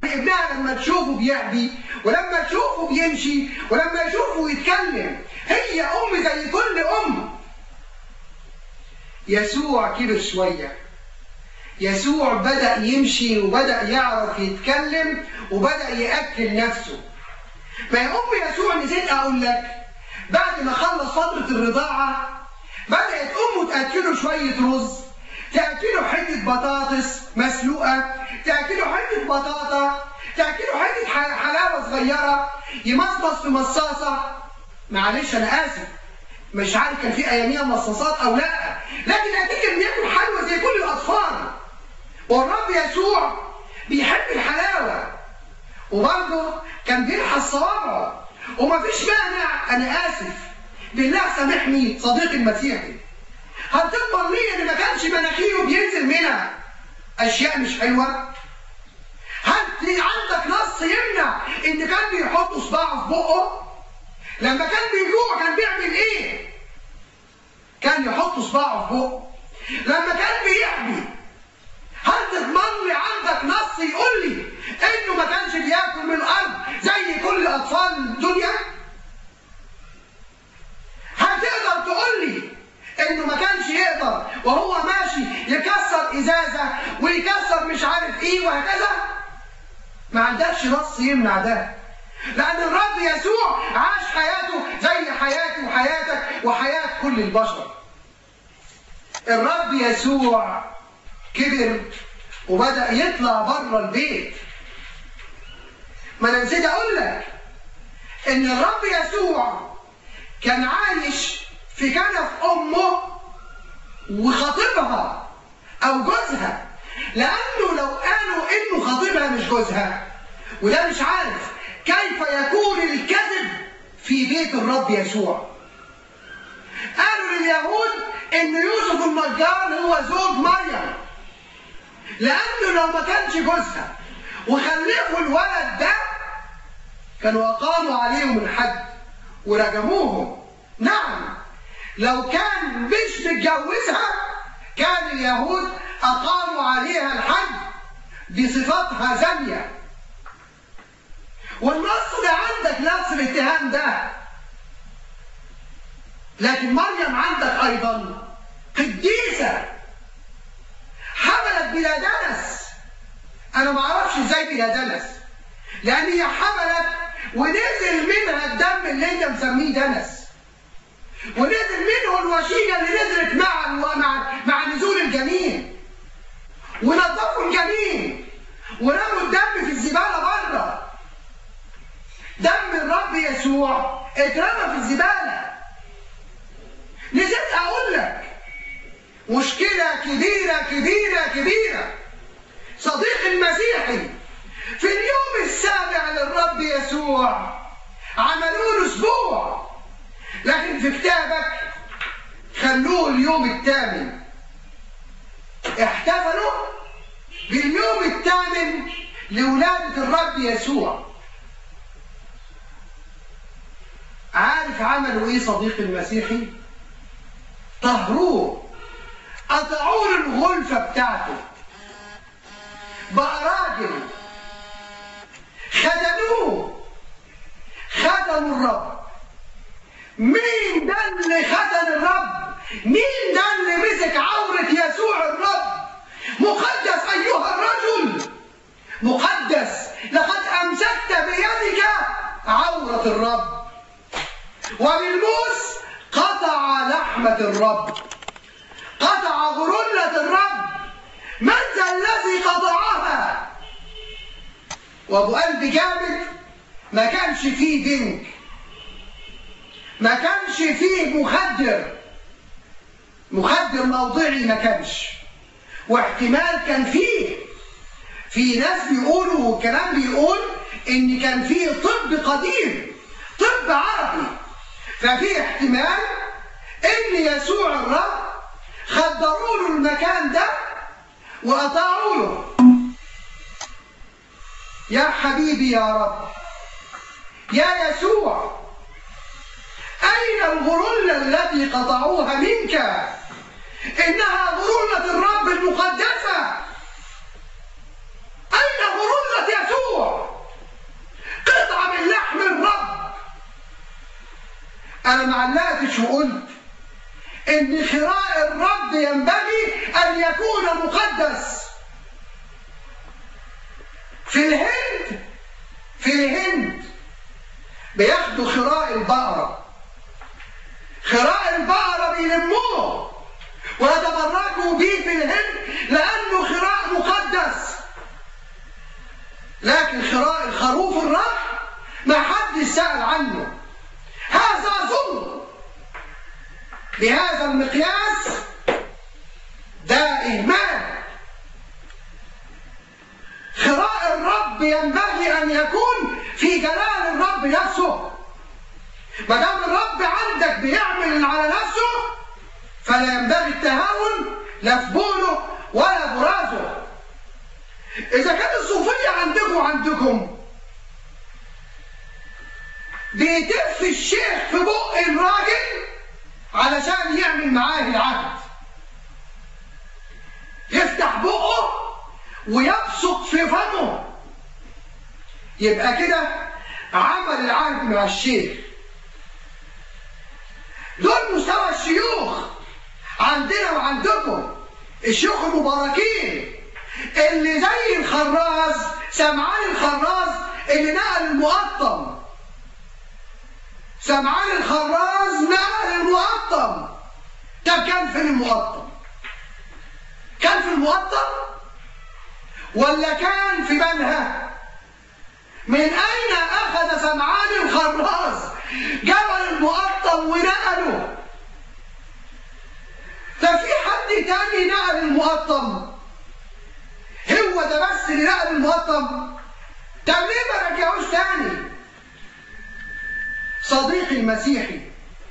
ابنها لما تشوفه بيعدي ولما تشوفه بيمشي ولما يشوفه يتكلم هي أم زي كل أم يسوع كبر شوية يسوع بدأ يمشي وبدأ يعرف يتكلم وبدأ يأكل نفسه ما يا أم يسوع نسيت أقول لك بعد ما خلص فترة الرضاعة بدأت أمه تأكله شوية رز تأكله حتة بطاطس مسلوقة تأكله حتة بطاطا تأكله حتة حلاوة صغيرة يمصمص في مصاصة معلش أنا آسف مش عارف كان في أياميها مصاصات أو لا لكن أكيد كان بياكل حلوى زي كل الأطفال والرب يسوع بيحب الحلاوة وبرضه كان بيلحس صوابعه ومفيش مانع أنا آسف بالله سامحني صديقي المسيحي هتضمن لي ان ما كانش مناخيره بينزل منها اشياء مش حلوه هل عندك نص يمنع ان كان بيحط صباعه في بقه لما كان بيجوع كان بيعمل ايه كان يحط صباعه في بقه لما كان بيحبي هل تضمن لي عندك نص يقول لي انه ما كانش بياكل من الارض زي كل اطفال الدنيا هل تقدر تقول لي انه ما كانش يقدر وهو ماشي يكسر ازازه ويكسر مش عارف ايه وهكذا ما عندكش نص يمنع ده لان الرب يسوع عاش حياته زي حياتي وحياتك وحياه كل البشر الرب يسوع كبر وبدا يطلع بره البيت ما انا نسيت اقول لك ان الرب يسوع كان عايش في كنف امه وخطيبها او جوزها لانه لو قالوا انه خطيبها مش جوزها وده مش عارف كيف يكون الكذب في بيت الرب يسوع قالوا لليهود ان يوسف النجار هو زوج مريم لانه لو ما كانش جوزها وخلفوا الولد ده كانوا اقاموا عليهم الحد ورجموهم نعم لو كان مش متجوزها كان اليهود أقاموا عليها الحد بصفتها زانية والنص ده عندك نفس الاتهام ده لكن مريم عندك أيضا قديسة حملت بلا دنس أنا ما أعرفش إزاي بلا دنس لأن هي حملت ونزل منها الدم اللي أنت مسميه دنس ونزل منه الوشيجه اللي نزلت مع مع مع نزول الجنين ونظفوا الجنين ورموا الدم في الزباله بره دم الرب يسوع اترمى في الزباله نسيت اقول لك مشكله كبيره كبيره كبيره صديقي المسيحي في اليوم السابع للرب يسوع عملوا له اسبوع لكن في كتابك خلوه اليوم الثامن احتفلوا باليوم الثامن لولادة الرب يسوع عارف عملوا ايه صديقي المسيحي طهروه قطعوا له الغلفة بتاعته بقى راجل خدموه خدموا الرب مين ده اللي ختن الرب مين ده اللي مسك عورة يسوع الرب مقدس أيها الرجل مقدس لقد أمسكت بيدك عورة الرب وبالموس قطع لحمة الرب قطع غرلة الرب من ذا الذي قطعها وابو قلب جامد ما كانش فيه بنك ما كانش فيه مخدر مخدر موضعي ما كانش واحتمال كان فيه في ناس بيقولوا والكلام بيقول ان كان فيه طب قديم طب عربي ففي احتمال ان يسوع الرب خدروا له المكان ده وقطعوا له يا حبيبي يا رب يا يسوع أين الغرلة التي قطعوها منك إنها غرلة الرب المقدسة أين غرلة يسوع انا ما علقتش وقلت ان خراء الرب ينبغي ان يكون مقدس في الهند في الهند بياخدوا خراء البقرة خراء البقرة بيلموه ويتبركوا بيه في الهند لأنه خراء مقدس لكن خراء الخروف الرب ما حد سأل عنه هذا ظلم بهذا المقياس ده إهمال خراء الرب ينبغي أن يكون في جلال الرب نفسه ما دام الرب عندك بيعمل على نفسه فلا ينبغي التهاون لا في بوله ولا برازه إذا كانت الصوفية عندكم وعندكم بيتف الشيخ في بق الراجل علشان يعمل معاه العهد يفتح بقه ويبصق في فمه يبقى كده عمل العهد مع الشيخ دول مستوى الشيوخ عندنا وعندكم الشيوخ المباركين اللي زي الخراز سمعان الخراز اللي نقل المقطم سمعان الخراز نقل المقطم طب كان فين المقطم كان في المقطم ولا كان في بنها من اين اخذ سمعان الخراز جبل المقطم ونقله ده في حد تاني نقل المقطم هو ده بس اللي نقل المقطم طب ليه ما رجعوش تاني صديقي المسيحي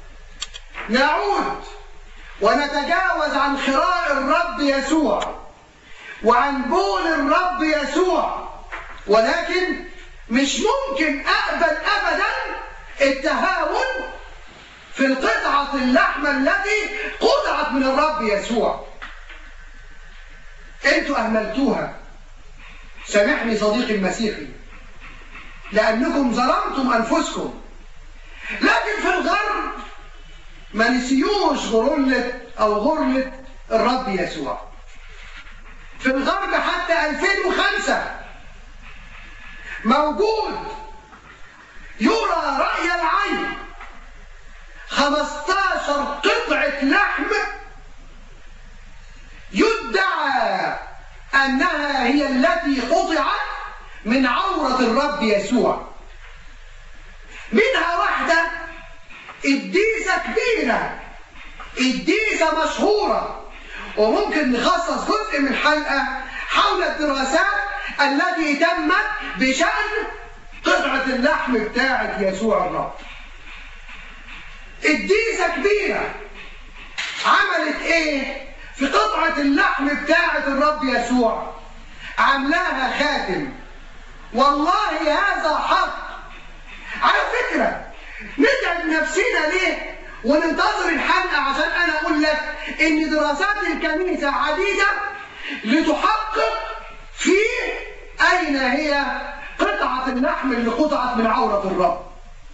نعود ونتجاوز عن خراء الرب يسوع وعن بول الرب يسوع ولكن مش ممكن اقبل ابدا التهاون في القطعة اللحمة التي قطعت من الرب يسوع انتوا اهملتوها سامحني صديقي المسيحي لانكم ظلمتم انفسكم لكن في الغرب ما نسيوش غرلة او غرلة الرب يسوع في الغرب حتى 2005 موجود يرى رأي العين 15 قطعة لحم يدعى أنها هي التي قطعت من عورة الرب يسوع منها واحدة الديسة كبيرة الديسة مشهورة وممكن نخصص جزء من حلقة حول الدراسات التي تمت بشأن قطعة اللحم بتاعة يسوع الرب الديسة كبيرة عملت ايه في قطعة اللحم بتاعة الرب يسوع عملاها خاتم والله هذا حق على فكرة نتعب نفسنا ليه وننتظر الحلقة عشان أنا أقول لك إن دراسات الكنيسة عديدة لتحقق في أين هي قطعة اللحم اللي قطعت من عورة الرب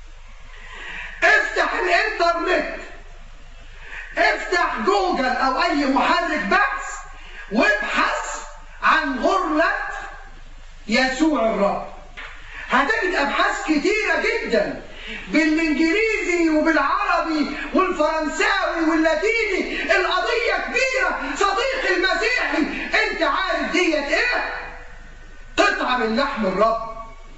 افتح الانترنت افتح جوجل او اي محرك بحث وابحث عن غرلة يسوع الرب هتجد ابحاث كتيرة جدا بالانجليزي وبالعربي والفرنساوي واللاتيني القضية كبيرة صديقي المسيحي انت عارف ديت ايه قطعة من لحم الرب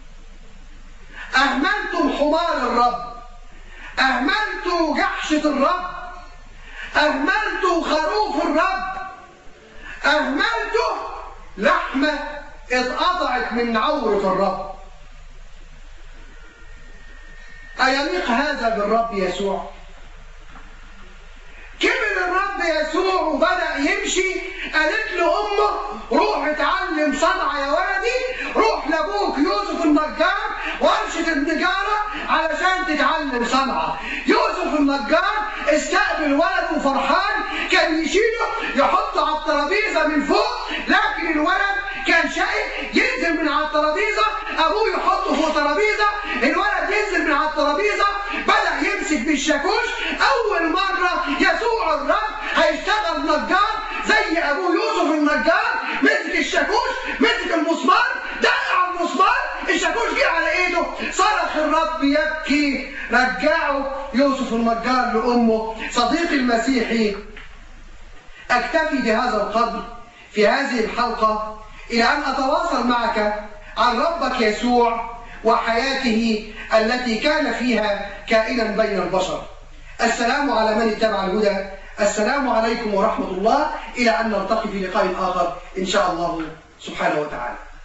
اهملتم حمار الرب أهملت جحشة الرب أهملت خروف الرب أهملت لحمة اتقطعت من عورة الرب أيليق هذا بالرب يسوع كبر الرب يسوع وبدأ يمشي قالت له أمه روح اتعلم صنعة يا ولدي روح لأبوك يوسف النجار ورشة النجارة علشان تتعلم صنعة يوسف النجار استقبل ولده فرحان كان يشيله يحطه على الترابيزة من فوق لكن الولد كان شقي ينزل من على الترابيزة أبوه يحطه فوق ترابيزة الولد ينزل من على الترابيزة بدأ يمسك في الشاكوش اول مره يسوع الرب هيشتغل نجار زي ابوه يوسف النجار مسك الشاكوش مسك المسمار دق على المسمار الشاكوش جه على ايده صرخ الرب يبكي رجعه يوسف النجار لامه صديقي المسيحي اكتفي بهذا القدر في هذه الحلقه الى ان اتواصل معك عن ربك يسوع وحياته التي كان فيها كائنا بين البشر السلام على من اتبع الهدى السلام عليكم ورحمة الله إلى أن نلتقي في لقاء آخر إن شاء الله سبحانه وتعالى